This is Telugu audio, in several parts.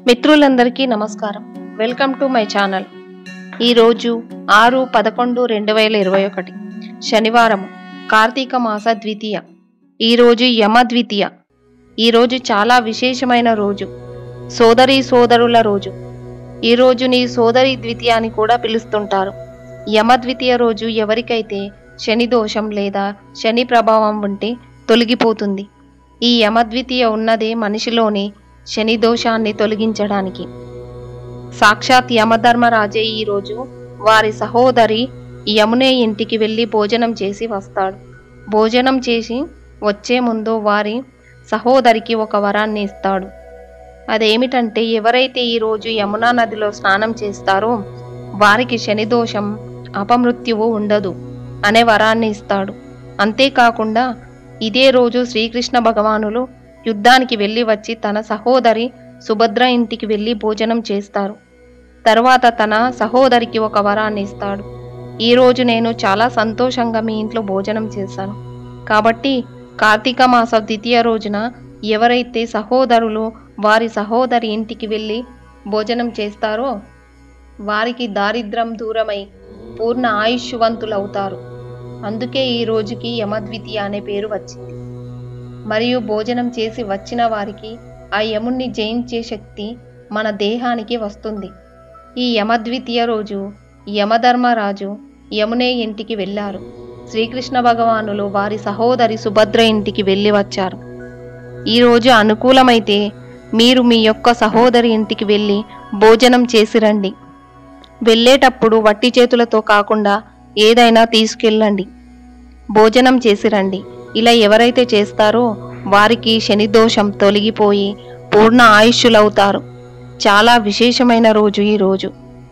మిత్రులందరికీ నమస్కారం వెల్కమ్ టు మై ఛానల్ ఈరోజు ఆరు పదకొండు రెండు వేల ఇరవై ఒకటి శనివారం కార్తీక మాస ద్వితీయ ఈరోజు యమ ద్వితీయ ఈరోజు చాలా విశేషమైన రోజు సోదరి సోదరుల రోజు ఈరోజు నీ సోదరి ద్వితీయ అని కూడా పిలుస్తుంటారు యమ ద్వితీయ రోజు ఎవరికైతే శని దోషం లేదా శని ప్రభావం ఉంటే తొలగిపోతుంది ఈ యమద్వితీయ ఉన్నదే మనిషిలోని శని దోషాన్ని తొలగించడానికి సాక్షాత్ యమధర్మరాజే ఈరోజు వారి సహోదరి యమునే ఇంటికి వెళ్ళి భోజనం చేసి వస్తాడు భోజనం చేసి వచ్చే ముందు వారి సహోదరికి ఒక వరాన్ని ఇస్తాడు అదేమిటంటే ఎవరైతే ఈరోజు యమునా నదిలో స్నానం చేస్తారో వారికి శని దోషం అపమృత్యువు ఉండదు అనే వరాన్ని ఇస్తాడు అంతేకాకుండా ఇదే రోజు శ్రీకృష్ణ భగవానులు యుద్ధానికి వెళ్ళి వచ్చి తన సహోదరి సుభద్ర ఇంటికి వెళ్ళి భోజనం చేస్తారు తర్వాత తన సహోదరికి ఒక వరాన్ని ఇస్తాడు ఈ రోజు నేను చాలా సంతోషంగా మీ ఇంట్లో భోజనం చేశాను కాబట్టి కార్తీక మాస ద్వితీయ రోజున ఎవరైతే సహోదరులు వారి సహోదరి ఇంటికి వెళ్ళి భోజనం చేస్తారో వారికి దారిద్రం దూరమై పూర్ణ ఆయుష్వంతులవుతారు అందుకే ఈ రోజుకి యమద్వితీయ అనే పేరు వచ్చింది మరియు భోజనం చేసి వచ్చిన వారికి ఆ యముణ్ణి జయించే శక్తి మన దేహానికి వస్తుంది ఈ యమద్వితీయ రోజు యమధర్మరాజు యమునే ఇంటికి వెళ్ళారు శ్రీకృష్ణ భగవానులు వారి సహోదరి సుభద్ర ఇంటికి వెళ్ళి వచ్చారు ఈరోజు అనుకూలమైతే మీరు మీ యొక్క సహోదరి ఇంటికి వెళ్ళి భోజనం చేసి రండి వెళ్ళేటప్పుడు వట్టి చేతులతో కాకుండా ఏదైనా తీసుకెళ్ళండి భోజనం చేసి రండి ఇలా ఎవరైతే చేస్తారో వారికి శని దోషం తొలగిపోయి పూర్ణ ఆయుష్యులవుతారు చాలా విశేషమైన రోజు ఈ రోజు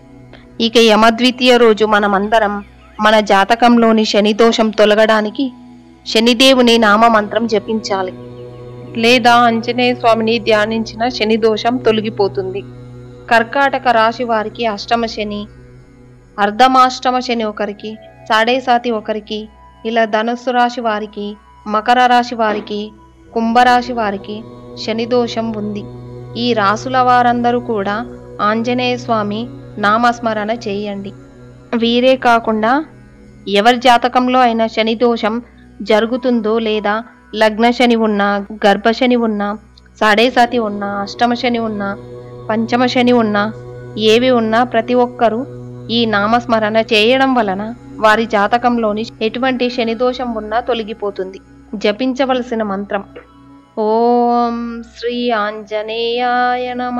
ఇక యమద్వితీయ రోజు మనమందరం మన జాతకంలోని శని దోషం తొలగడానికి శనిదేవుని నామమంత్రం జపించాలి లేదా ఆంజనేయ స్వామిని ధ్యానించిన శని దోషం తొలగిపోతుంది కర్కాటక రాశి వారికి అష్టమ శని అర్ధమాష్టమ శని ఒకరికి సాడేసాతి ఒకరికి ఇలా ధనుస్సు రాశి వారికి మకర రాశి వారికి కుంభరాశి వారికి శని దోషం ఉంది ఈ రాసుల వారందరూ కూడా ఆంజనేయ స్వామి నామస్మరణ చేయండి వీరే కాకుండా ఎవరి జాతకంలో అయినా శని దోషం జరుగుతుందో లేదా లగ్న శని ఉన్నా గర్భశని ఉన్నా సాడేసాతి ఉన్నా అష్టమ శని ఉన్నా పంచమ శని ఉన్నా ఏవి ఉన్నా ప్రతి ఒక్కరూ ఈ నామస్మరణ చేయడం వలన వారి జాతకంలోని ఎటువంటి శని దోషం ఉన్నా తొలగిపోతుంది జపించవలసిన మంత్రం ఓం శ్రీ ఆంజనేయాయ నమ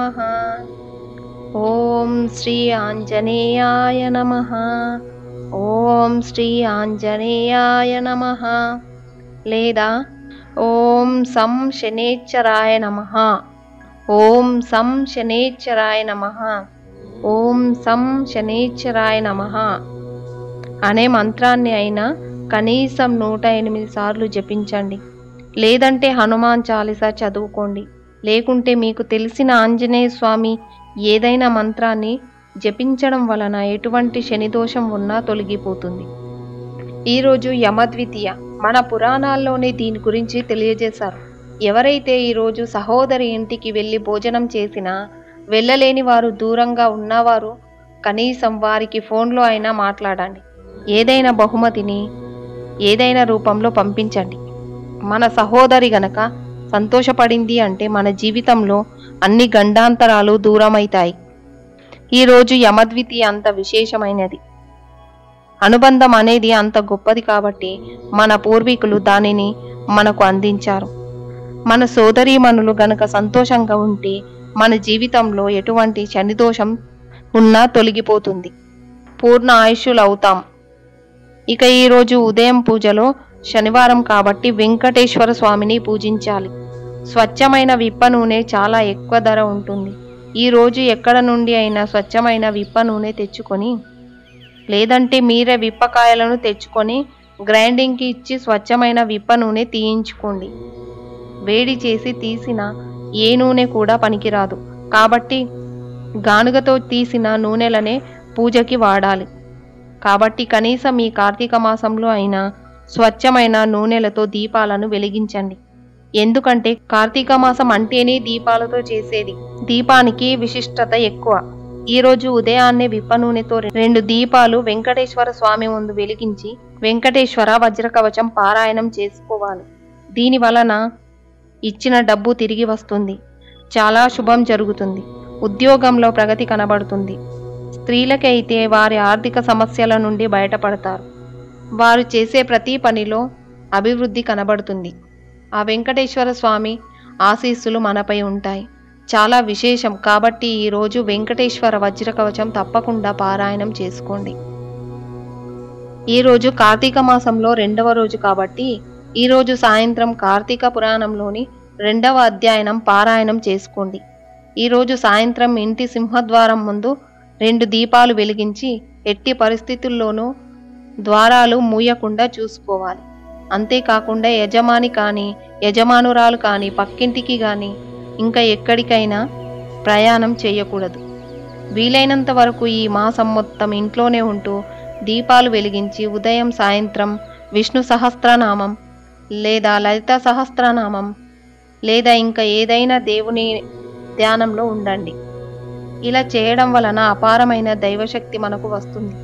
ఓం శ్రీ ఆంజనేయాయ నమ ఓం శ్రీ ఆంజనేయాయ నమ లేదా ఓం సం శనేశ్వరాయ నమ ఓం సం శనేశ్వరాయ నమ ఓం సం శనేశ్వరాయ నమ అనే మంత్రాన్ని అయినా కనీసం నూట ఎనిమిది సార్లు జపించండి లేదంటే హనుమాన్ చాలీసా చదువుకోండి లేకుంటే మీకు తెలిసిన ఆంజనేయ స్వామి ఏదైనా మంత్రాన్ని జపించడం వలన ఎటువంటి శనిదోషం ఉన్నా తొలగిపోతుంది ఈరోజు యమద్వితీయ మన పురాణాల్లోనే దీని గురించి తెలియజేశారు ఎవరైతే ఈరోజు సహోదరి ఇంటికి వెళ్ళి భోజనం చేసినా వెళ్ళలేని వారు దూరంగా ఉన్నవారు కనీసం వారికి ఫోన్లో అయినా మాట్లాడండి ఏదైనా బహుమతిని ఏదైనా రూపంలో పంపించండి మన సహోదరి గనక సంతోషపడింది అంటే మన జీవితంలో అన్ని గండాంతరాలు దూరమవుతాయి ఈరోజు యమద్వితి అంత విశేషమైనది అనుబంధం అనేది అంత గొప్పది కాబట్టి మన పూర్వీకులు దానిని మనకు అందించారు మన సోదరీమణులు గనక సంతోషంగా ఉంటే మన జీవితంలో ఎటువంటి శనిదోషం ఉన్నా తొలగిపోతుంది పూర్ణ ఆయుష్యులు అవుతాం ఇక ఈరోజు ఉదయం పూజలో శనివారం కాబట్టి వెంకటేశ్వర స్వామిని పూజించాలి స్వచ్ఛమైన విప్ప నూనె చాలా ఎక్కువ ధర ఉంటుంది ఈ రోజు ఎక్కడ నుండి అయినా స్వచ్ఛమైన విప్ప నూనె తెచ్చుకొని లేదంటే మీరే విప్పకాయలను తెచ్చుకొని గ్రైండింగ్కి ఇచ్చి స్వచ్ఛమైన విప్ప నూనె తీయించుకోండి వేడి చేసి తీసిన ఏ నూనె కూడా పనికిరాదు కాబట్టి గానుగతో తీసిన నూనెలనే పూజకి వాడాలి కాబట్టి కనీసం ఈ కార్తీక మాసంలో అయినా స్వచ్ఛమైన నూనెలతో దీపాలను వెలిగించండి ఎందుకంటే కార్తీక మాసం అంటేనే దీపాలతో చేసేది దీపానికి విశిష్టత ఎక్కువ ఈ రోజు ఉదయాన్నే విప్ప నూనెతో రెండు దీపాలు వెంకటేశ్వర స్వామి ముందు వెలిగించి వెంకటేశ్వర వజ్రకవచం పారాయణం చేసుకోవాలి దీని వలన ఇచ్చిన డబ్బు తిరిగి వస్తుంది చాలా శుభం జరుగుతుంది ఉద్యోగంలో ప్రగతి కనబడుతుంది స్త్రీలకైతే వారి ఆర్థిక సమస్యల నుండి బయటపడతారు వారు చేసే ప్రతి పనిలో అభివృద్ధి కనబడుతుంది ఆ వెంకటేశ్వర స్వామి ఆశీస్సులు మనపై ఉంటాయి చాలా విశేషం కాబట్టి ఈరోజు వెంకటేశ్వర వజ్రకవచం తప్పకుండా పారాయణం చేసుకోండి ఈరోజు కార్తీక మాసంలో రెండవ రోజు కాబట్టి ఈరోజు సాయంత్రం కార్తీక పురాణంలోని రెండవ అధ్యయనం పారాయణం చేసుకోండి ఈరోజు సాయంత్రం ఇంటి సింహద్వారం ముందు రెండు దీపాలు వెలిగించి ఎట్టి పరిస్థితుల్లోనూ ద్వారాలు మూయకుండా చూసుకోవాలి అంతేకాకుండా యజమాని కానీ యజమానురాలు కానీ పక్కింటికి కానీ ఇంకా ఎక్కడికైనా ప్రయాణం చేయకూడదు వీలైనంత వరకు ఈ మాసం మొత్తం ఇంట్లోనే ఉంటూ దీపాలు వెలిగించి ఉదయం సాయంత్రం విష్ణు సహస్రనామం లేదా లలిత సహస్రనామం లేదా ఇంకా ఏదైనా దేవుని ధ్యానంలో ఉండండి ఇలా చేయడం వలన అపారమైన దైవశక్తి మనకు వస్తుంది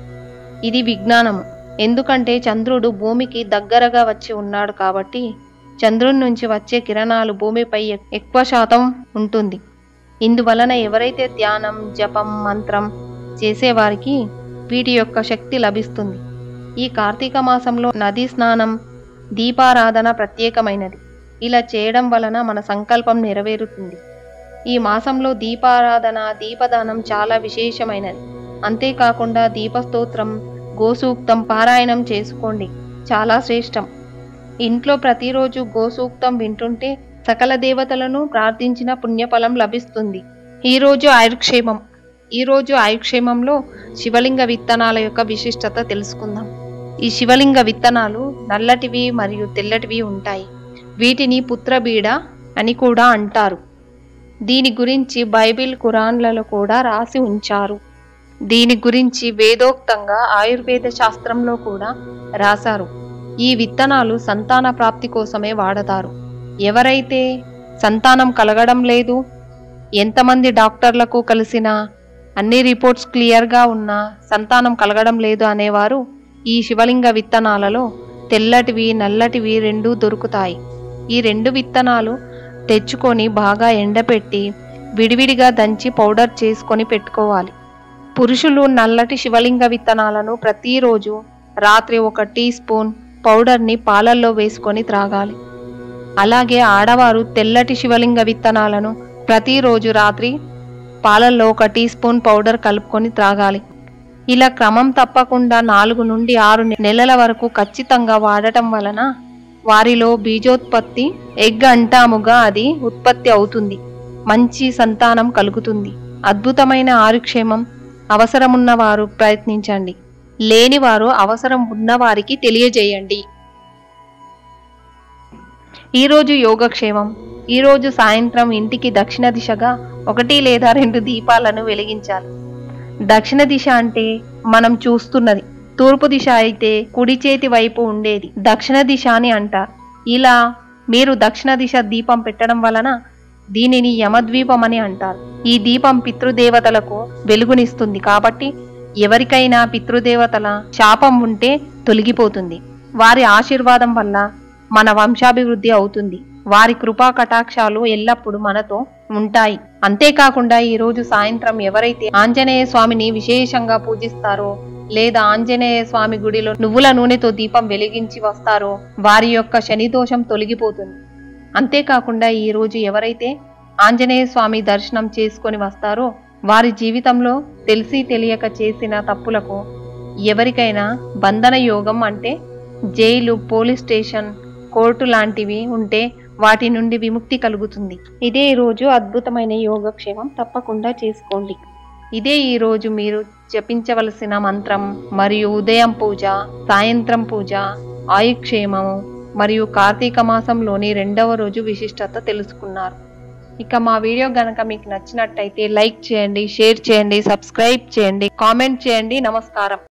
ఇది విజ్ఞానము ఎందుకంటే చంద్రుడు భూమికి దగ్గరగా వచ్చి ఉన్నాడు కాబట్టి చంద్రుని నుంచి వచ్చే కిరణాలు భూమిపై ఎక్- ఎక్కువ శాతం ఉంటుంది ఇందువలన ఎవరైతే ధ్యానం జపం మంత్రం చేసేవారికి వీటి యొక్క శక్తి లభిస్తుంది ఈ కార్తీక మాసంలో నదీ స్నానం దీపారాధన ప్రత్యేకమైనది ఇలా చేయడం వలన మన సంకల్పం నెరవేరుతుంది ఈ మాసంలో దీపారాధన దీపదానం చాలా విశేషమైనది అంతేకాకుండా దీపస్తోత్రం గోసూక్తం పారాయణం చేసుకోండి చాలా శ్రేష్టం ఇంట్లో ప్రతిరోజు గోసూక్తం వింటుంటే సకల దేవతలను ప్రార్థించిన పుణ్యఫలం లభిస్తుంది ఈరోజు ఆయుర్క్షేమం ఈరోజు ఆయుర్క్షేమంలో శివలింగ విత్తనాల యొక్క విశిష్టత తెలుసుకుందాం ఈ శివలింగ విత్తనాలు నల్లటివి మరియు తెల్లటివి ఉంటాయి వీటిని పుత్రబీడ అని కూడా అంటారు దీని గురించి బైబిల్ ఖురాన్లలో కూడా రాసి ఉంచారు దీని గురించి వేదోక్తంగా ఆయుర్వేద శాస్త్రంలో కూడా రాశారు ఈ విత్తనాలు సంతాన ప్రాప్తి కోసమే వాడతారు ఎవరైతే సంతానం కలగడం లేదు ఎంతమంది డాక్టర్లకు కలిసినా అన్ని రిపోర్ట్స్ క్లియర్గా ఉన్నా సంతానం కలగడం లేదు అనేవారు ఈ శివలింగ విత్తనాలలో తెల్లటివి నల్లటివి రెండూ దొరుకుతాయి ఈ రెండు విత్తనాలు తెచ్చుకొని బాగా ఎండపెట్టి విడివిడిగా దంచి పౌడర్ చేసుకొని పెట్టుకోవాలి పురుషులు నల్లటి శివలింగ విత్తనాలను ప్రతిరోజు రాత్రి ఒక టీ స్పూన్ పౌడర్ని పాలల్లో వేసుకొని త్రాగాలి అలాగే ఆడవారు తెల్లటి శివలింగ విత్తనాలను ప్రతిరోజు రాత్రి పాలల్లో ఒక టీ స్పూన్ పౌడర్ కలుపుకొని త్రాగాలి ఇలా క్రమం తప్పకుండా నాలుగు నుండి ఆరు నెలల వరకు ఖచ్చితంగా వాడటం వలన వారిలో బీజోత్పత్తి ఎగ్ అంటాముగా అది ఉత్పత్తి అవుతుంది మంచి సంతానం కలుగుతుంది అద్భుతమైన ఆరుక్షేమం అవసరమున్న వారు ప్రయత్నించండి లేనివారు అవసరం ఉన్నవారికి తెలియజేయండి ఈరోజు యోగక్షేమం ఈరోజు సాయంత్రం ఇంటికి దక్షిణ దిశగా ఒకటి లేదా రెండు దీపాలను వెలిగించాలి దక్షిణ దిశ అంటే మనం చూస్తున్నది తూర్పు దిశ అయితే కుడి చేతి వైపు ఉండేది దక్షిణ దిశ అని అంటారు ఇలా మీరు దక్షిణ దిశ దీపం పెట్టడం వలన దీనిని యమద్వీపం అని అంటారు ఈ దీపం పితృదేవతలకు వెలుగునిస్తుంది కాబట్టి ఎవరికైనా పితృదేవతల శాపం ఉంటే తొలగిపోతుంది వారి ఆశీర్వాదం వల్ల మన వంశాభివృద్ధి అవుతుంది వారి కృపా కటాక్షాలు ఎల్లప్పుడూ మనతో ఉంటాయి అంతేకాకుండా ఈ రోజు సాయంత్రం ఎవరైతే ఆంజనేయ స్వామిని విశేషంగా పూజిస్తారో లేదా ఆంజనేయ స్వామి గుడిలో నువ్వుల నూనెతో దీపం వెలిగించి వస్తారో వారి యొక్క శని దోషం తొలగిపోతుంది అంతేకాకుండా ఈ రోజు ఎవరైతే ఆంజనేయ స్వామి దర్శనం చేసుకొని వస్తారో వారి జీవితంలో తెలిసి తెలియక చేసిన తప్పులకు ఎవరికైనా బంధన యోగం అంటే జైలు పోలీస్ స్టేషన్ కోర్టు లాంటివి ఉంటే వాటి నుండి విముక్తి కలుగుతుంది ఇదే ఈ రోజు అద్భుతమైన యోగక్షేమం తప్పకుండా చేసుకోండి ఇదే ఈ రోజు మీరు జపించవలసిన మంత్రం మరియు ఉదయం పూజ సాయంత్రం పూజ ఆయుక్షేమము మరియు కార్తీక మాసంలోని రెండవ రోజు విశిష్టత తెలుసుకున్నారు ఇక మా వీడియో గనక మీకు నచ్చినట్టయితే లైక్ చేయండి షేర్ చేయండి సబ్స్క్రైబ్ చేయండి కామెంట్ చేయండి నమస్కారం